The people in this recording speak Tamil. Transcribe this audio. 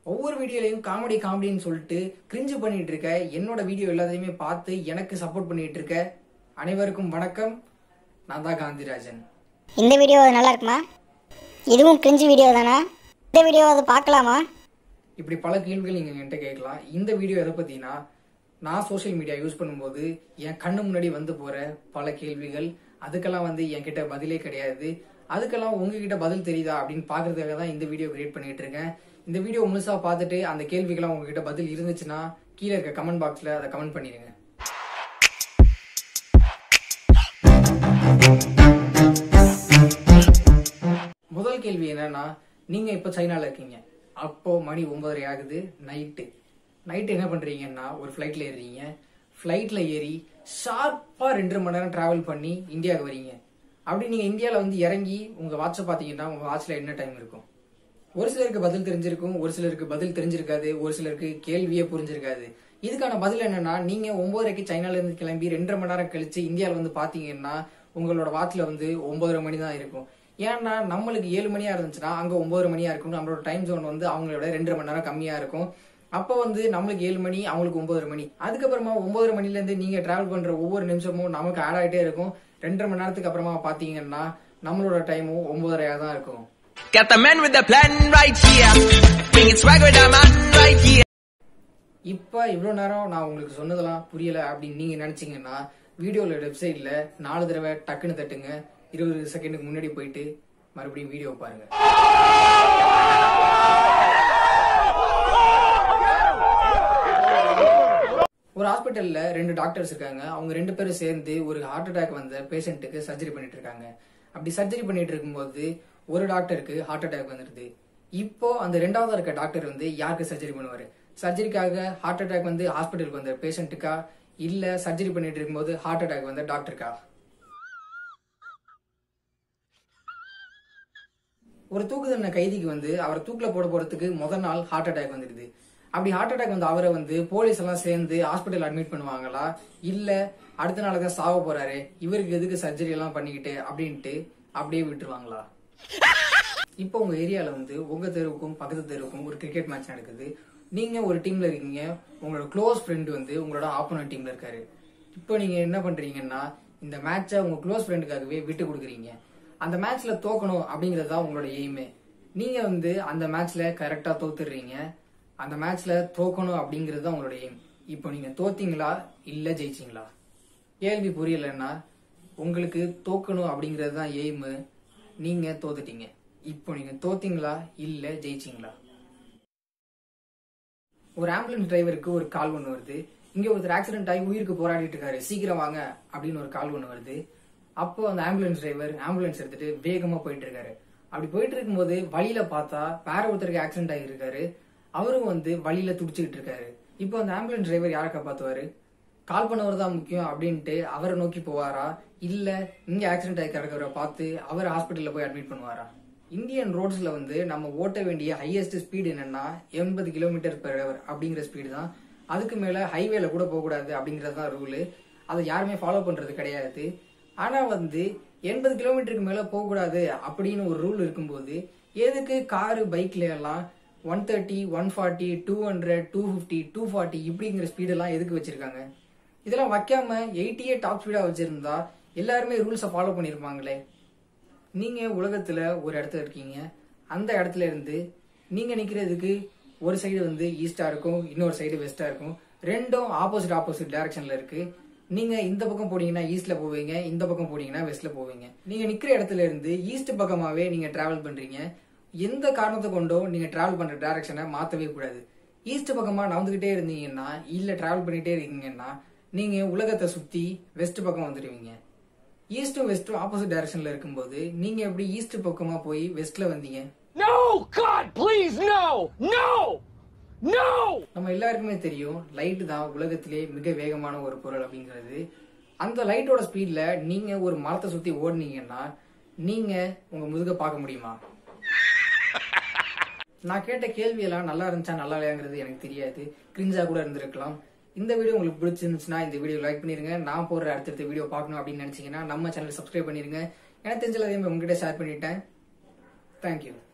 ஒவ்வொரு வீடியோலையும் காமெடி காமெடின்னு சொல்லிட்டு கிரிஞ்சு பண்ணிட்டு இருக்க என்னோட வீடியோ எல்லாத்தையுமே பார்த்து எனக்கு சப்போர்ட் பண்ணிட்டு இருக்க அனைவருக்கும் வணக்கம் நான் தான் காந்திராஜன் இந்த வீடியோ நல்லா இருக்குமா இதுவும் கிரிஞ்சு வீடியோ தானா இந்த வீடியோ அது பார்க்கலாமா இப்படி பல கேள்விகள் நீங்க என்கிட்ட கேட்கலாம் இந்த வீடியோ எதை பத்தினா நான் சோஷியல் மீடியா யூஸ் பண்ணும்போது என் கண்ணு முன்னாடி வந்து போற பல கேள்விகள் அதுக்கெல்லாம் வந்து என்கிட்ட பதிலே கிடையாது அதுக்கெல்லாம் உங்ககிட்ட பதில் தெரியுதா அப்படின்னு பாக்குறதுக்காக தான் இந்த வீடியோ கிரியேட் பண்ணிட்டு இருக்கேன் இந்த வீடியோ முழுசா பார்த்துட்டு அந்த கேள்விக்கெல்லாம் உங்ககிட்ட பதில் இருந்துச்சுன்னா கீழே இருக்க கமெண்ட் பாக்ஸ்ல அதை கமெண்ட் பண்ணிடுங்க முதல் கேள்வி என்னன்னா நீங்க இப்ப சைனால இருக்கீங்க அப்போ மணி ஒன்பதரை ஆகுது நைட்டு நைட்டு என்ன பண்றீங்கன்னா ஒரு ஃபிளைட்ல ஏறுறீங்க ஃபிளைட்ல ஏறி ஷார்ப்பா ரெண்டு மணி நேரம் டிராவல் பண்ணி இந்தியாவுக்கு வரீங்க அப்படி நீங்க இந்தியால வந்து இறங்கி உங்க வாட்சை பாத்தீங்கன்னா உங்க வாட்ச்ல என்ன டைம் இருக்கும் ஒரு சிலருக்கு பதில் தெரிஞ்சிருக்கும் ஒரு சிலருக்கு பதில் தெரிஞ்சிருக்காது ஒரு சிலருக்கு கேள்வியே புரிஞ்சிருக்காது இதுக்கான பதில் என்னன்னா நீங்க ஒன்பதரைக்கு சைனால இருந்து கிளம்பி ரெண்டரை மணி நேரம் கழிச்சு இந்தியால வந்து பாத்தீங்கன்னா உங்களோட வாட்ச்ல வந்து ஒன்பதரை மணி தான் இருக்கும் ஏன்னா நம்மளுக்கு ஏழு மணியா இருந்துச்சுன்னா அங்க ஒன்பதரை மணியா இருக்கும் நம்மளோட டைம் ஜோன் வந்து அவங்களோட ரெண்டரை மணி நேரம் கம்மியா இருக்கும் அப்போ வந்து நம்மளுக்கு ஏழு மணி அவங்களுக்கு ஒன்பதரை மணி அதுக்கப்புறமா ஒன்பதரை மணில இருந்து நீங்க டிராவல் பண்ற ஒவ்வொரு நிமிஷமும் நமக்கு ஆட் ஆகிட்டே இருக்கும் ரெண்டரை மணி நேரத்துக்கு அப்புறமா பாத்தீங்கன்னா நம்மளோட டைமும் ஒன்பதரையா தான் இருக்கும் Got the man with the plan right here. Bringing swag with the man right here. இப்ப இவ்வளவு நேரம் நான் உங்களுக்கு சொன்னதெல்லாம் புரியல அப்படின்னு நீங்க நினைச்சீங்கன்னா வீடியோல வெப்சைட்ல நாலு தடவை டக்குன்னு தட்டுங்க இருபது செகண்டுக்கு முன்னாடி போயிட்டு மறுபடியும் வீடியோ பாருங்க ஒரு ஹாஸ்பிட்டல்ல ரெண்டு டாக்டர்ஸ் இருக்காங்க அவங்க ரெண்டு பேரும் சேர்ந்து ஒரு ஹார்ட் அட்டாக் வந்த பேஷண்ட்டுக்கு சர்ஜரி பண்ணிட்டு இருக்காங்க அப்படி சர்ஜரி பண்ணிட்டு இருக்கும்போது ஒரு டாக்டருக்கு ஹார்ட் அட்டாக் வந்துருது இப்போ அந்த ரெண்டாவது இருக்க டாக்டர் வந்து யாருக்கு சர்ஜரி பண்ணுவாரு சர்ஜரிக்காக ஹார்ட் அட்டாக் வந்து ஹாஸ்பிட்டலுக்கு வந்த பேஷண்ட்டுக்கா இல்ல சர்ஜரி பண்ணிட்டு இருக்கும்போது ஹார்ட் அட்டாக் வந்த டாக்டருக்கா ஒரு தூக்கு தண்டனை கைதிக்கு வந்து அவர் தூக்குல போட போறதுக்கு முதல் நாள் ஹார்ட் அட்டாக் வந்துடுது அப்படி ஹார்ட் அட்டாக் வந்து அவரை வந்து போலீஸ் எல்லாம் சேர்ந்து ஹாஸ்பிட்டல் அட்மிட் பண்ணுவாங்களா இல்ல அடுத்த நாள் தான் சாவ போறாரு இவருக்கு எதுக்கு சர்ஜரி எல்லாம் பண்ணிக்கிட்டு அப்படின்ட்டு அப்படியே விட்டுருவாங்களா இப்போ உங்க ஏரியால வந்து உங்க தெருவுக்கும் பக்கத்து தெருவுக்கும் ஒரு கிரிக்கெட் மேட்ச் நடக்குது நீங்க ஒரு டீம்ல இருக்கீங்க உங்களோட க்ளோஸ் ஃப்ரெண்ட் வந்து உங்களோட ஆப்போனன்ட் டீம்ல இருக்காரு இப்போ நீங்க என்ன பண்றீங்கன்னா இந்த மேட்சை உங்க க்ளோஸ் ஃப்ரெண்டுக்காகவே விட்டு கொடுக்குறீங்க அந்த மேட்ச்ல தோக்கணும் அப்படிங்கிறது தான் உங்களோட எய்மே நீங்க வந்து அந்த மேட்ச்ல கரெக்டா தோத்துடுறீங்க அந்த மேட்ச்ல தோக்கணும் அப்படிங்கிறது தான் உங்களோட எய்ம் இப்போ நீங்க தோத்தீங்களா இல்ல ஜெயிச்சீங்களா கேள்வி புரியலன்னா உங்களுக்கு தோக்கணும் அப்படிங்கிறது தான் எய்மு நீங்க தோத்துட்டீங்க இப்போ நீங்க தோத்தீங்களா இல்ல ஜெயிச்சீங்களா ஒரு ஆம்புலன்ஸ் டிரைவருக்கு ஒரு கால் ஒன்று வருது இங்க ஒருத்தர் ஆக்சிடென்ட் ஆகி உயிருக்கு போராடிட்டு இருக்காரு சீக்கிரம் வாங்க அப்படின்னு ஒரு கால் ஒன்று வருது அப்போ அந்த ஆம்புலன்ஸ் டிரைவர் ஆம்புலன்ஸ் எடுத்துட்டு வேகமா போயிட்டு இருக்காரு அப்படி போயிட்டு இருக்கும்போது வழியில பார்த்தா வேற ஒருத்தருக்கு ஆக்சிடென்ட் ஆகியிருக்காரு அவரும் வந்து வழியில துடிச்சுக்கிட்டு இருக்காரு இப்போ அந்த ஆம்புலன்ஸ் டிரைவர் யாரை காப்பாத்துவாரு கால் பண்ணவர் தான் முக்கியம் அப்படின்ட்டு அவரை நோக்கி போவாரா இல்ல இங்க ஆக்சிடென்ட் ஆகி கிடக்கிறவரை பார்த்து அவர் ஹாஸ்பிட்டல்ல போய் அட்மிட் பண்ணுவாரா இந்தியன் ரோட்ஸ்ல வந்து நம்ம ஓட்ட வேண்டிய ஹையஸ்ட் ஸ்பீடு என்னன்னா எண்பது கிலோமீட்டர் பெர் ஹவர் அப்படிங்கிற ஸ்பீடு தான் அதுக்கு மேல ஹைவேல கூட போக கூடாது அப்படிங்கறது தான் ரூலு அதை யாருமே ஃபாலோ பண்றது கிடையாது ஆனா வந்து எண்பது கிலோமீட்டருக்கு மேல போக கூடாது அப்படின்னு ஒரு ரூல் இருக்கும்போது எதுக்கு காரு பைக்ல எல்லாம் one thirty one forty two hundred two fifty two forty இப்படிங்கிற ஸ்பீடெல்லாம் எதுக்கு வச்சிருக்காங்க இதெல்லாம் வைக்காம எயிட்டியே டாப் ஸ்பீடா வச்சிருந்தா எல்லாருமே ரூல்ஸை ஃபாலோ பண்ணிருப்பாங்களே நீங்க உலகத்துல ஒரு இடத்துல இருக்கீங்க அந்த இடத்துல இருந்து நீங்க நிக்கிறதுக்கு ஒரு சைடு வந்து ஈஸ்டா இருக்கும் இன்னொரு சைடு வெஸ்டா இருக்கும் ரெண்டும் ஆப்போசிட் ஆப்போசிட் டைரக்ஷன்ல இருக்கு நீங்க இந்த பக்கம் போனீங்கன்னா ஈஸ்ட்ல போவீங்க இந்த பக்கம் போனீங்கன்னா வெஸ்ட்ல போவீங்க நீங்க நிக்கிற இடத்துல இருந்து ஈஸ்ட் பக்கமாவே நீங்க டிராவல் பண்றீங்க எந்த காரணத்தை கொண்டோ நீங்க டிராவல் பண்ற டைரக்ஷனை மாத்தவே கூடாது ஈஸ்ட் பக்கமா நடந்துகிட்டே இருந்தீங்கன்னா இல்ல டிராவல் பண்ணிட்டே இருக்கீங்கன்னா நீங்க உலகத்தை சுத்தி வெஸ்ட் பக்கம் வந்துடுவீங்க ஈஸ்டும் வெஸ்டும் ஆப்போசிட் டைரக்ஷன்ல இருக்கும்போது நீங்க எப்படி ஈஸ்ட் பக்கமா போய் வெஸ்ட்ல வந்தீங்க No! God, please, no! No! No! நம்ம எல்லாருக்குமே தெரியும் லைட் தான் உலகத்திலே மிக வேகமான ஒரு பொருள் அப்படிங்கிறது அந்த லைட்டோட ஸ்பீட்ல நீங்க ஒரு மரத்தை சுத்தி ஓடுனீங்கன்னா நீங்க உங்க முதுக பார்க்க முடியுமா நான் கேட்ட கேள்வியெல்லாம் நல்லா இருந்துச்சா நல்லா இல்லையாங்கிறது எனக்கு தெரியாது கிரிஞ்சா கூட இருந்திருக்கலாம் இந்த வீடியோ உங்களுக்கு பிடிச்சிருந்துச்சுன்னா இந்த வீடியோ லைக் பண்ணிருங்க நான் போடுற அடுத்தடுத்த வீடியோ பார்க்கணும் அப்படின்னு நினைச்சீங்கன்னா நம்ம சேனல் சப்ஸ்கிரைப் பண்ணிருங்க எனக்கு தெரிஞ்ச எல்லாத்தையும் உங்ககிட்ட ஷேர் பண்ணிட்டேன் தேங்க்யூ